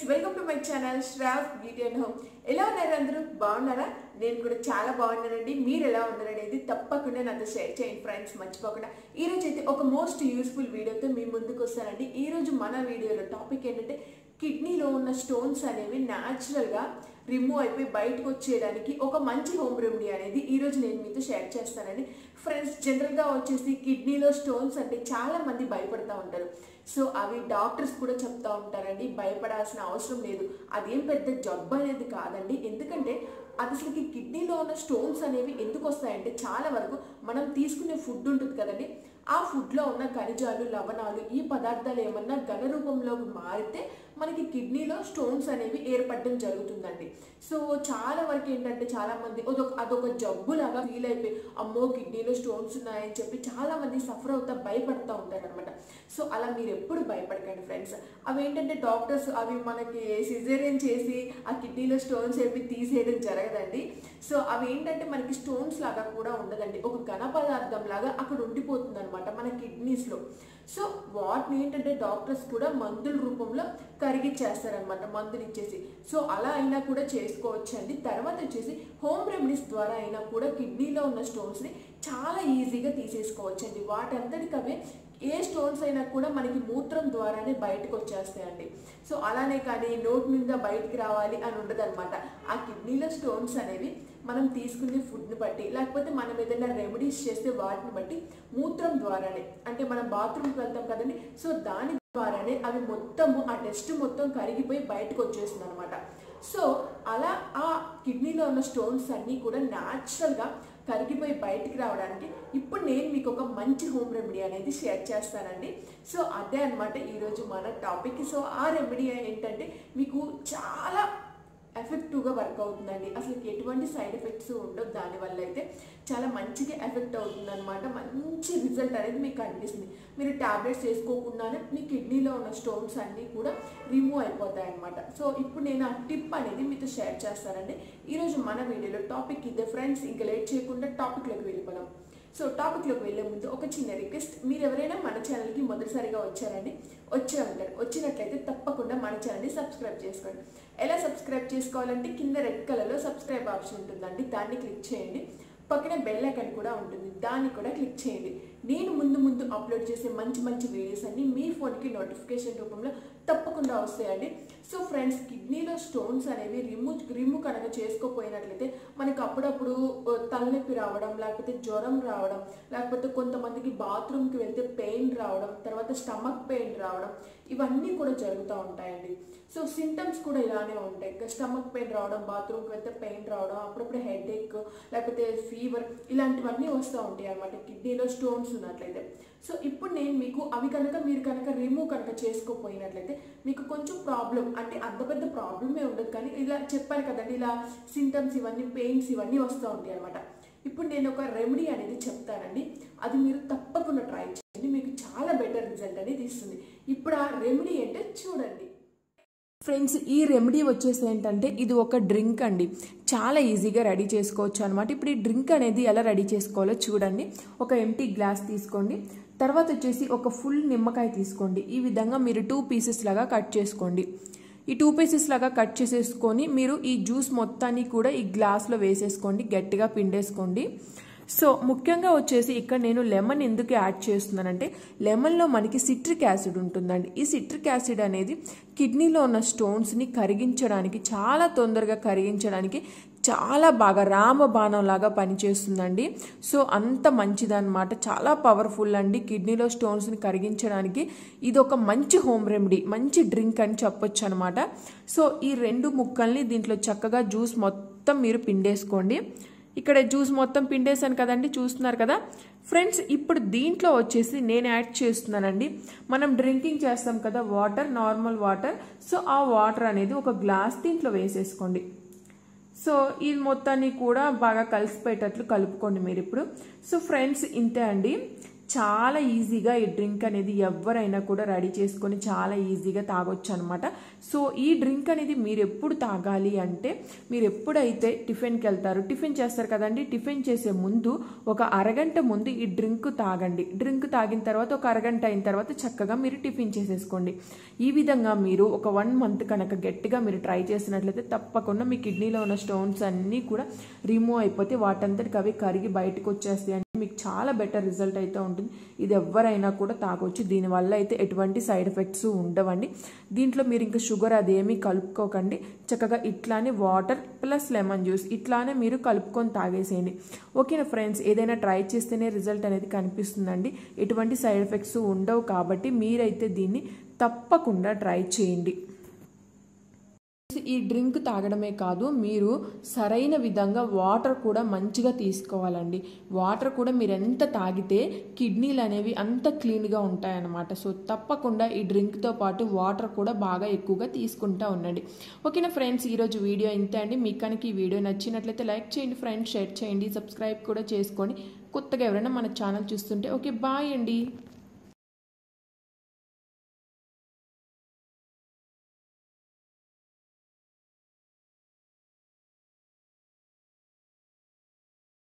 friends welcome to my channel Shrav beauty and home ఎలా ఉన్నారు అందరూ బాగున్నారా నేను కూడా చాలా బాగున్నానండి మీరు ఎలా ఉన్నారు అనేది తప్పకుండా నాతో షేర్ చేయండి ఫ్రెండ్స్ మర్చిపోకుండా ఈ రోజు అయితే ఒక మోస్ట్ యూస్ఫుల్ వీడియోతో మీ ముందుకు వస్తానండి ఈ రోజు మన వీడియోలో టాపిక్ ఏంటంటే కిడ్నీలో ఉన్న స్టోన్స్ అనేవి న్యాచురల్గా రిమూవ్ అయిపోయి బయటకు వచ్చేయడానికి ఒక మంచి హోమ్ రెమెడీ అనేది ఈ రోజు నేను మీతో షేర్ చేస్తానండి ఫ్రెండ్స్ జనరల్గా వచ్చేసి కిడ్నీలో స్టోన్స్ అంటే చాలా మంది భయపడతా ఉంటారు సో అవి డాక్టర్స్ కూడా చెప్తా ఉంటారండి భయపడాల్సిన అవసరం లేదు అదేం పెద్ద జబ్బు అనేది కాదండి ఎందుకంటే అది అసలుకి కిడ్నీలో ఉన్న స్టోన్స్ అనేవి ఎందుకు వస్తాయంటే చాలా వరకు మనం తీసుకునే ఫుడ్ ఉంటుంది కదండి ఆ ఫుడ్లో ఉన్న ఖనిజాలు లవణాలు ఈ పదార్థాలు ఏమన్నా ఘన రూపంలోకి మారితే మనకి కిడ్నీలో స్టోన్స్ అనేవి ఏర్పడడం జరుగుతుందండి సో చాలా వరకు ఏంటంటే చాలా మంది అదొక అదొక జబ్బులాగా ఫీల్ అయిపోయి అమ్మో కిడ్నీలో స్టోన్స్ ఉన్నాయని చెప్పి చాలా మంది సఫర్ అవుతా భయపడుతూ ఉంటారు అనమాట సో అలా మీరు ఎప్పుడు భయపడకండి ఫ్రెండ్స్ అవి ఏంటంటే డాక్టర్స్ అవి మనకి సిజేరియన్ చేసి ఆ కిడ్నీలో స్టోన్స్ ఏమి తీసేయడం జరగదండి సో అవి ఏంటంటే మనకి స్టోన్స్ లాగా కూడా ఉండదండి ఒక ఘన పదార్థం లాగా అక్కడ ఉండిపోతుంది అనమాట మన కిడ్నీస్లో సో వాటిని ఏంటంటే డాక్టర్స్ కూడా మందుల రూపంలో కరిగిచ్చేస్తారనమాట మందులు ఇచ్చేసి సో అలా అయినా కూడా చేసుకోవచ్చు అండి తర్వాత వచ్చేసి హోమ్ రెమెడీస్ ద్వారా అయినా కూడా కిడ్నీలో ఉన్న స్టోన్స్ని చాలా ఈజీగా తీసేసుకోవచ్చు అండి వాటంతటికి అవే ఏ స్టోన్స్ అయినా కూడా మనకి మూత్రం ద్వారానే బయటకు వచ్చేస్తాయండి సో అలానే కానీ నోటి మీద బయటికి రావాలి అని ఉండదన్నమాట ఆ కిడ్నీలో స్టోన్స్ అనేవి మనం తీసుకునే ఫుడ్ని బట్టి లేకపోతే మనం ఏదైనా రెమెడీస్ చేస్తే వాటిని బట్టి మూత్రం ద్వారానే అంటే మనం బాత్రూమ్కి వెళ్తాం కదండి సో దాని ద్వారానే అవి మొత్తము ఆ టెస్ట్ మొత్తం కరిగిపోయి బయటకు వచ్చేస్తుంది అనమాట సో అలా ఆ కిడ్నీలో ఉన్న స్టోన్స్ అన్నీ కూడా న్యాచురల్గా కరిగిపోయి బయటికి రావడానికి ఇప్పుడు నేను మీకు ఒక మంచి హోమ్ రెమెడీ అనేది షేర్ చేస్తానండి సో అదే అనమాట ఈరోజు మన టాపిక్ సో ఆ రెమెడీ ఏంటంటే మీకు చాలా ఎఫెక్టివ్గా వర్క్ అవుతుందండి అసలు ఎటువంటి సైడ్ ఎఫెక్ట్స్ ఉండవు దానివల్ల అయితే చాలా మంచిగా ఎఫెక్ట్ అవుతుంది అనమాట మంచి రిజల్ట్ అనేది మీకు కనిపిస్తుంది మీరు ట్యాబ్లెట్స్ వేసుకోకుండానే మీ కిడ్నీలో ఉన్న స్టోన్స్ అన్నీ కూడా రిమూవ్ అయిపోతాయి అనమాట సో ఇప్పుడు నేను ఆ టిప్ అనేది మీతో షేర్ చేస్తానండి ఈరోజు మన వీడియోలో టాపిక్ ఇదే ఫ్రెండ్స్ ఇంకా లేట్ చేయకుండా టాపిక్లోకి వెళ్ళిపోదాం సో టాపిక్లోకి వెళ్ళే ముందు ఒక చిన్న రిక్వెస్ట్ మీరు ఎవరైనా మన ఛానల్కి మొదటిసారిగా వచ్చారండి వచ్చే ఉంటారు వచ్చినట్లయితే తప్పకుండా మన ఛానల్ని సబ్స్క్రైబ్ చేసుకోండి ఎలా సబ్స్క్రైబ్ చేసుకోవాలంటే కింద రెడ్ కలర్లో సబ్స్క్రైబ్ ఆప్షన్ ఉంటుందండి దాన్ని క్లిక్ చేయండి పక్కన బెల్ ఐకన్ కూడా ఉంటుంది దాన్ని కూడా క్లిక్ చేయండి నేను ముందు ముందు అప్లోడ్ చేసే మంచి మంచి వీడియోస్ అన్ని మీ ఫోన్కి నోటిఫికేషన్ రూపంలో తప్పకుండా వస్తాయండి సో ఫ్రెండ్స్ కిడ్నీలో స్టోన్స్ అనేవి రిమూవ్ రిమూవ్ కనుక చేసుకోపోయినట్లయితే మనకు అప్పుడప్పుడు తలనొప్పి రావడం లేకపోతే జ్వరం రావడం లేకపోతే కొంతమందికి బాత్రూమ్కి వెళ్తే పెయిన్ రావడం తర్వాత స్టమక్ పెయిన్ రావడం ఇవన్నీ కూడా జరుగుతూ ఉంటాయండి సో సింటమ్స్ కూడా ఇలానే ఉంటాయి స్టమక్ పెయిన్ రావడం బాత్రూమ్కి వెళ్తే పెయిన్ రావడం అప్పుడప్పుడు హెడ్ ఏక్ లేకపోతే ఫీవర్ ఇలాంటివన్నీ వస్తూ ఉంటాయి అనమాట కిడ్నీలో స్టోన్స్ ఉన్నట్లయితే సో ఇప్పుడు నేను మీకు అవి కనుక మీరు కనుక రిమూవ్ కనుక చేసుకోపోయినట్లయితే మీకు కొంచెం ప్రాబ్లం అంటే అంత పెద్ద ప్రాబ్లమే ఉండదు కానీ ఇలా చెప్పాను కదండి ఇలా సింటమ్స్ ఇవన్నీ పెయిన్స్ ఇవన్నీ వస్తూ ఉంటాయి అనమాట ఇప్పుడు నేను ఒక రెమెడీ అనేది చెప్తానండి అది మీరు తప్పకుండా ట్రై చేయండి మీకు చాలా బెటర్ రిజల్ట్ అనేది ఇస్తుంది ఇప్పుడు ఆ రెమెడీ ఏంటో చూడండి ఫ్రెండ్స్ ఈ రెమెడీ వచ్చేసి ఏంటంటే ఇది ఒక డ్రింక్ అండి చాలా ఈజీగా రెడీ చేసుకోవచ్చు అనమాట ఇప్పుడు ఈ డ్రింక్ అనేది ఎలా రెడీ చేసుకోవాలో చూడండి ఒక ఎంటీ గ్లాస్ తీసుకోండి తర్వాత వచ్చేసి ఒక ఫుల్ నిమ్మకాయ తీసుకోండి ఈ విధంగా మీరు టూ పీసెస్ లాగా కట్ చేసుకోండి ఈ టూ పీసెస్ లాగా కట్ చేసేసుకొని మీరు ఈ జ్యూస్ మొత్తాన్ని కూడా ఈ గ్లాస్లో వేసేసుకోండి గట్టిగా పిండేసుకోండి సో ముఖ్యంగా వచ్చేసి ఇక్కడ నేను లెమన్ ఎందుకు యాడ్ చేస్తున్నానంటే లెమన్లో మనకి సిట్రిక్ యాసిడ్ ఉంటుందండి ఈ సిట్రిక్ యాసిడ్ అనేది కిడ్నీలో ఉన్న స్టోన్స్ని కరిగించడానికి చాలా తొందరగా కరిగించడానికి చాలా బాగా రామబాణం లాగా పనిచేస్తుందండి సో అంత మంచిదన్నమాట చాలా పవర్ఫుల్ అండి కిడ్నీలో స్టోన్స్ని కరిగించడానికి ఇది ఒక మంచి హోమ్ రెమెడీ మంచి డ్రింక్ అని చెప్పొచ్చు అనమాట సో ఈ రెండు ముక్కల్ని దీంట్లో చక్కగా జ్యూస్ మొత్తం మీరు పిండేసుకోండి ఇక్కడ జ్యూస్ మొత్తం పిండేశాను కదండి చూస్తున్నారు కదా ఫ్రెండ్స్ ఇప్పుడు దీంట్లో వచ్చేసి నేను యాడ్ చేస్తున్నానండి మనం డ్రింకింగ్ చేస్తాం కదా వాటర్ నార్మల్ వాటర్ సో ఆ వాటర్ అనేది ఒక గ్లాస్ దీంట్లో వేసేసుకోండి సో ఈ మొత్తాన్ని కూడా బాగా కలిసిపోయేటట్లు కలుపుకోండి మీరు ఇప్పుడు సో ఫ్రెండ్స్ ఇంతే అండి చాలా ఈజీగా ఈ డ్రింక్ అనేది ఎవరైనా కూడా రెడీ చేసుకొని చాలా ఈజీగా తాగొచ్చు అనమాట సో ఈ డ్రింక్ అనేది మీరు ఎప్పుడు తాగాలి అంటే మీరు ఎప్పుడైతే టిఫిన్కి వెళ్తారు టిఫిన్ చేస్తారు కదండి టిఫిన్ చేసే ముందు ఒక అరగంట ముందు ఈ డ్రింక్ తాగండి డ్రింక్ తాగిన తర్వాత ఒక అరగంట అయిన తర్వాత చక్కగా మీరు టిఫిన్ చేసేసుకోండి ఈ విధంగా మీరు ఒక వన్ మంత్ కనుక గట్టిగా మీరు ట్రై చేసినట్లయితే తప్పకుండా మీ కిడ్నీలో ఉన్న స్టోన్స్ అన్నీ కూడా రిమూవ్ అయిపోతే వాటంతటికి అవి కరిగి బయటకు వచ్చేస్తాయి అంటే మీకు చాలా బెటర్ రిజల్ట్ అయితే ఉంటుంది ఇది ఎవరైనా కూడా తాగొచ్చు దీనివల్ల అయితే ఎటువంటి సైడ్ ఎఫెక్ట్స్ ఉండవండి దీంట్లో మీరు ఇంకా షుగర్ అదేమీ కలుపుకోకండి చక్కగా ఇట్లానే వాటర్ ప్లస్ లెమన్ జ్యూస్ ఇట్లానే మీరు కలుపుకొని తాగేసేయండి ఓకేనా ఫ్రెండ్స్ ఏదైనా ట్రై చేస్తేనే రిజల్ట్ అనేది కనిపిస్తుందండి ఎటువంటి సైడ్ ఎఫెక్ట్స్ ఉండవు కాబట్టి మీరైతే దీన్ని తప్పకుండా ట్రై చేయండి ఈ డ్రింక్ తాగడమే కాదు మీరు సరైన విధంగా వాటర్ కూడా మంచిగా తీసుకోవాలండి వాటర్ కూడా మీరు ఎంత తాగితే కిడ్నీలు అనేవి అంత క్లీన్గా ఉంటాయన్నమాట సో తప్పకుండా ఈ డ్రింక్తో పాటు వాటర్ కూడా బాగా ఎక్కువగా తీసుకుంటా ఉండండి ఓకేనా ఫ్రెండ్స్ ఈరోజు వీడియో ఇంతే అండి మీకు కనుక ఈ వీడియో నచ్చినట్లయితే లైక్ చేయండి ఫ్రెండ్స్ షేర్ చేయండి సబ్స్క్రైబ్ కూడా చేసుకొని కొత్తగా ఎవరైనా మన ఛానల్ చూస్తుంటే ఓకే బాయ్ అండి